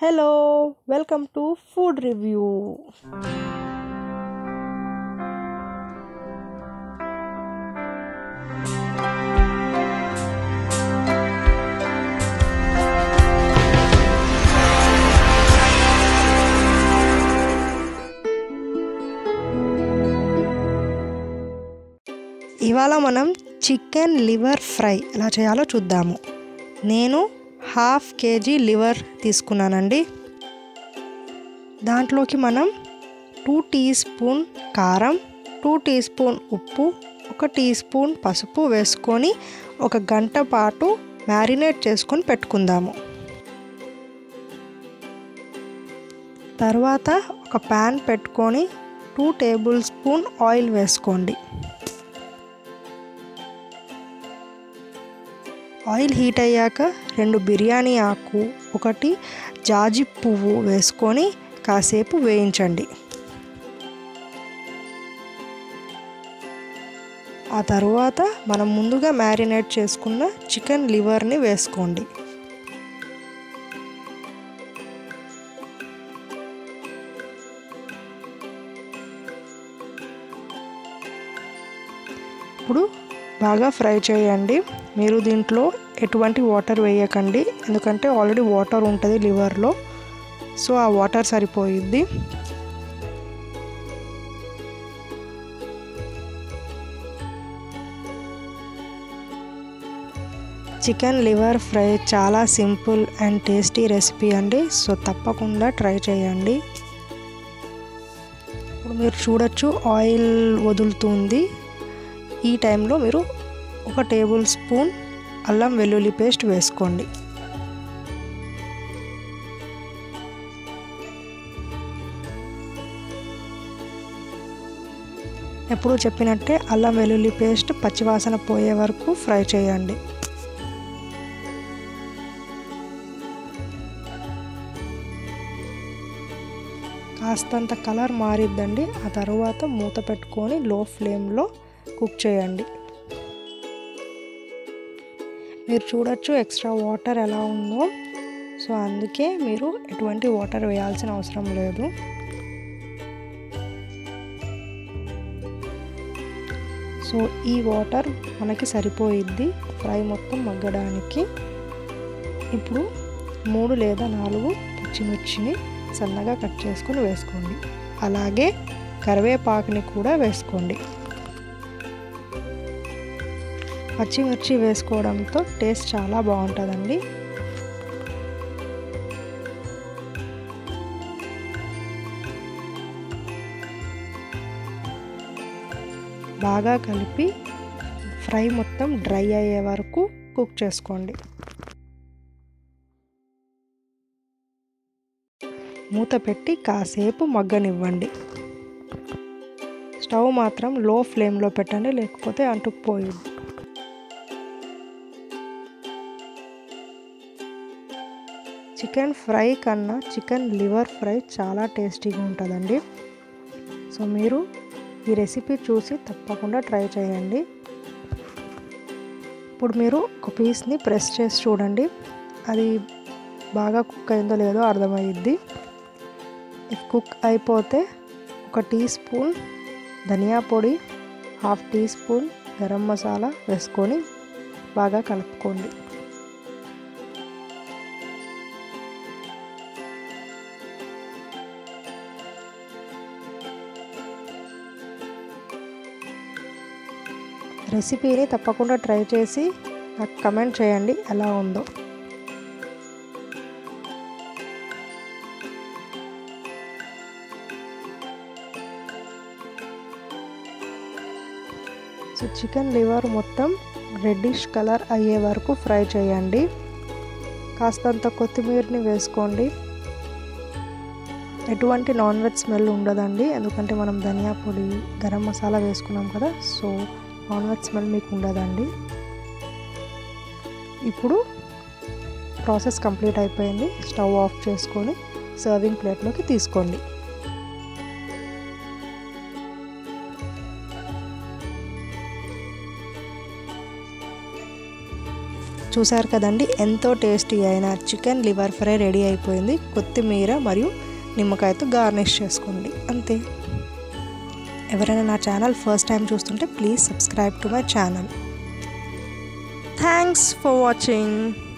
hello welcome to food review ఇవాళ మనం chicken liver fry ఎలా చేయాలో చూద్దాము నేను హాఫ్ కేజీ లివర్ తీసుకున్నానండి దాంట్లోకి మనం టూ టీ స్పూన్ కారం టూ టీ స్పూన్ ఉప్పు ఒక టీ స్పూన్ పసుపు వేసుకొని ఒక గంట పాటు మ్యారినేట్ చేసుకొని పెట్టుకుందాము తర్వాత ఒక ప్యాన్ పెట్టుకొని టూ టేబుల్ స్పూన్ ఆయిల్ వేసుకోండి ఆయిల్ హీట్ అయ్యాక రెండు బిర్యానీ ఆకు ఒకటి జాజి పువ్వు వేసుకొని కాసేపు వేయించండి ఆ తర్వాత మనం ముందుగా మ్యారినేట్ చేసుకున్న చికెన్ లివర్ని వేసుకోండి ఇప్పుడు బాగా ఫ్రై చేయండి మీరు దీంట్లో ఎటువంటి వాటర్ వేయకండి ఎందుకంటే ఆల్రెడీ వాటర్ ఉంటుంది లివర్లో సో ఆ వాటర్ సరిపోయిద్ది చికెన్ లివర్ ఫ్రై చాలా సింపుల్ అండ్ టేస్టీ రెసిపీ అండి సో తప్పకుండా ట్రై చేయండి ఇప్పుడు మీరు చూడొచ్చు ఆయిల్ వదులుతుంది ఈ టైంలో మీరు ఒక టేబుల్ స్పూన్ అల్లం వెల్లుల్లి పేస్ట్ వేసుకోండి ఎప్పుడు చెప్పినట్టే అల్లం వెల్లుల్లి పేస్ట్ పచ్చివాసన పోయే వరకు ఫ్రై చేయండి కాస్తంత కలర్ మారిద్దండి ఆ తర్వాత మూత పెట్టుకొని లో ఫ్లేమ్లో కుక్ చేయండి మీరు చూడొచ్చు ఎక్స్ట్రా వాటర్ ఎలా ఉందో సో అందుకే మీరు ఎటువంటి వాటర్ వేయాల్సిన అవసరం లేదు సో ఈ వాటర్ మనకి సరిపోయిద్ది ఫ్రై మొత్తం మగ్గడానికి ఇప్పుడు మూడు లేదా నాలుగు పచ్చిమిర్చిని సన్నగా కట్ చేసుకొని వేసుకోండి అలాగే కరివేపాకుని కూడా వేసుకోండి పచ్చిమిర్చి వేసుకోవడంతో టేస్ట్ చాలా బాగుంటుందండి బాగా కలిపి ఫ్రై మొత్తం డ్రై అయ్యే వరకు కుక్ చేసుకోండి మూత పెట్టి కాసేపు మగ్గనివ్వండి స్టవ్ మాత్రం లో ఫ్లేమ్లో పెట్టండి లేకపోతే అంటుకుపోయింది చికెన్ ఫ్రై కన్నా చికెన్ లివర్ ఫ్రై చాలా టేస్టీగా ఉంటుందండి సో మీరు ఈ రెసిపీ చూసి తప్పకుండా ట్రై చేయండి ఇప్పుడు మీరు ఒక పీస్ని ప్రెస్ చేసి చూడండి అది బాగా కుక్ అయిందో లేదో అర్థమయ్యిద్ది కుక్ అయిపోతే ఒక టీ స్పూన్ ధనియా పొడి half teaspoon garam masala వేసుకొని బాగా కలుపుకోండి రెసిపీని తప్పకుండా ట్రై చేసి నాకు కమెంట్ చేయండి ఎలా ఉందో సో చికెన్ లివర్ మొత్తం రెడ్డిష్ కలర్ అయ్యే వరకు ఫ్రై చేయండి కాస్తంత కొత్తిమీరని వేసుకోండి ఎటువంటి నాన్ వెజ్ స్మెల్ ఉండదండి ఎందుకంటే మనం ధనియా పొడి గరం మసాలా వేసుకున్నాం కదా సో నాన్ వెజ్ స్మెల్ మీకు ఉండదండి ఇప్పుడు ప్రాసెస్ కంప్లీట్ అయిపోయింది స్టవ్ ఆఫ్ చేసుకొని సర్వింగ్ ప్లేట్లోకి తీసుకోండి చూసారు కదండి ఎంతో టేస్టీ అయిన చికెన్ లివర్ ఫ్రై రెడీ అయిపోయింది కొత్తిమీర మరియు నిమ్మకాయతో గార్నిష్ చేసుకోండి అంతే ఎవరైనా నా ఛానల్ ఫస్ట్ టైం చూస్తుంటే please subscribe to my channel thanks for watching